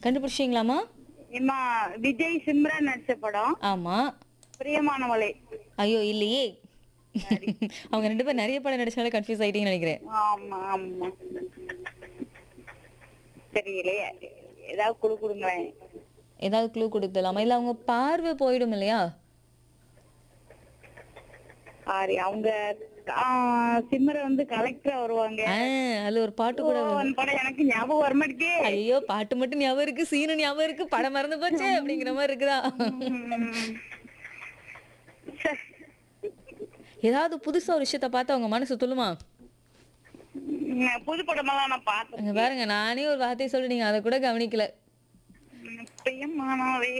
கண்டுபிடிச்சிங்களாமா இம்மா விஜய் சிம்ரன் நடிச்ச படம் ஆமா பிரியமானவளே ஐயோ இல்லையே அவங்க ரெண்டு பேரும் நிறைய படம் நடிச்சாலும் கன்ஃபியூஸ் ஆயிட்டீங்கன்னு நினைக்கிறேன் ஆமா ஆமா தெரியலையே ஏதாவது குழு கொடுங்களேன் ஏதாவது க்ளூ கொடுத்துடலாமா இல்ல அவங்க பார்வை போயிடும் இல்லையா சாரி அவங்க ஆ, சிம்ரன் வந்து கலெக்டரா வருவாங்க ஆ, அதுல ஒரு பாட்டு கூட ஓ, அந்த படம் எனக்கு ஞாபகம் வர மாட்டேங்குதே ஐயோ பாட்டு மட்டும் ஞாபகம் இருக்கு சீனு ஞாபகம் இருக்கு படம் மறந்து போச்சு அப்படிங்கிற மாதிரி இருக்குதா ம். சே. ஏதாவது புதுசா ஒரு விஷயத்த பார்த்து அவங்க மனசு துள்ளுமா ம், புது படமெல்லாம் நான் பார்த்தேன் அங்க பாருங்க நானே ஒரு வார்த்தையை சொல்லி நீங்க அதை கூட கவனிக்கல ம், பிரியமானவளே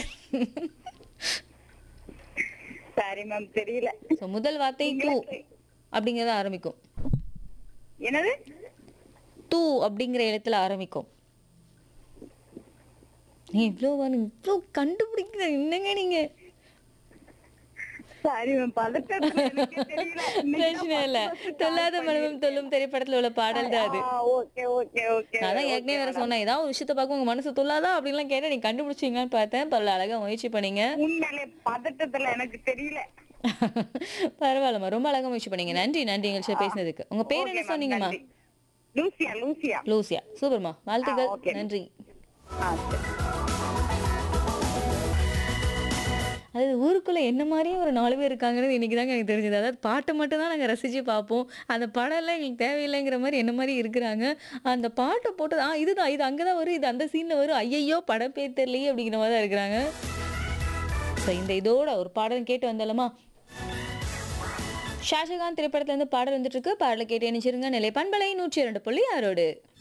சாரி மேம் தெரியல So, முதல் வார்த்தை தூ அப்படிங்கறத ஆரம்பிக்கும் என்னது தூ அப்படிங்கிற இடத்துல ஆரம்பிக்கும் நீ இவ்வளோ வந்து இவ்வளோ கண்டுபிடிக்கிற என்னங்க நீங்க சாரி மேம் பதட்டத்துல எனக்கு தெரியல பிரச்சனை இல்ல தொல்லாத மனமும் தொல்லும் திரைப்படத்துல உள்ள பாடல் தான் அது ஓகே ஓகே ஓகே நான் தான் ஏற்கனவே வேற சொன்னேன் ஏதாவது ஒரு விஷயத்த பார்க்க உங்க மனசு தொல்லாதா அப்படின்லாம் கேட்டா நீங்க கண்டுபிடிச்சீங்கன்னு பார்த்தேன் பரவாயில்ல அழகா முயற்சி பண்ணீங்க உண்மையிலே பதட்டத்துல எனக்கு தெரியல பரவாயில்லம்மா ரொம்ப அழகா முயற்சி பண்ணீங்க நன்றி நன்றி எங்கள்கிட்ட பேசினதுக்கு உங்க பேர் Okay, என்ன ma'am, சொன்னீங்கம்மா நன்றி. லூசியா லூசியா லூசியா சூப்பர்மா வாழ்த்துக்கள் okay. நன்றி ஆ சரி அதாவது ஊருக்குள்ள என்ன மாதிரியே ஒரு நாலு பேர் இருக்காங்கன்னு இன்னைக்கு தாங்க எனக்கு தெரிஞ்சது அதாவது பாட்டை மட்டும் தான் நாங்கள் ரசிச்சு பார்ப்போம் அந்த படம்லாம் எங்களுக்கு தேவையில்லைங்கிற மாதிரி என்ன மாதிரி இருக்கிறாங்க அந்த பாட்டை போட்டு ஆ இதுதான் இது அங்கே தான் வரும் இது அந்த சீனில் வரும் ஐயையோ படம் பேர் தெரியலையே அப்படிங்கிற மாதிரி தான் இருக்கிறாங்க ஸோ இந்த இதோட ஒரு பாடல் கேட்டு வந்தாலுமா ஷாஜகான் திரைப்படத்துல இருந்து பாடல் வந்துட்டு இருக்கு பாடலை கேட்டு நினைச்சிருங்க நிலை பண்பலை நூற்றி இரண்டு புள்ளி ஆறோடு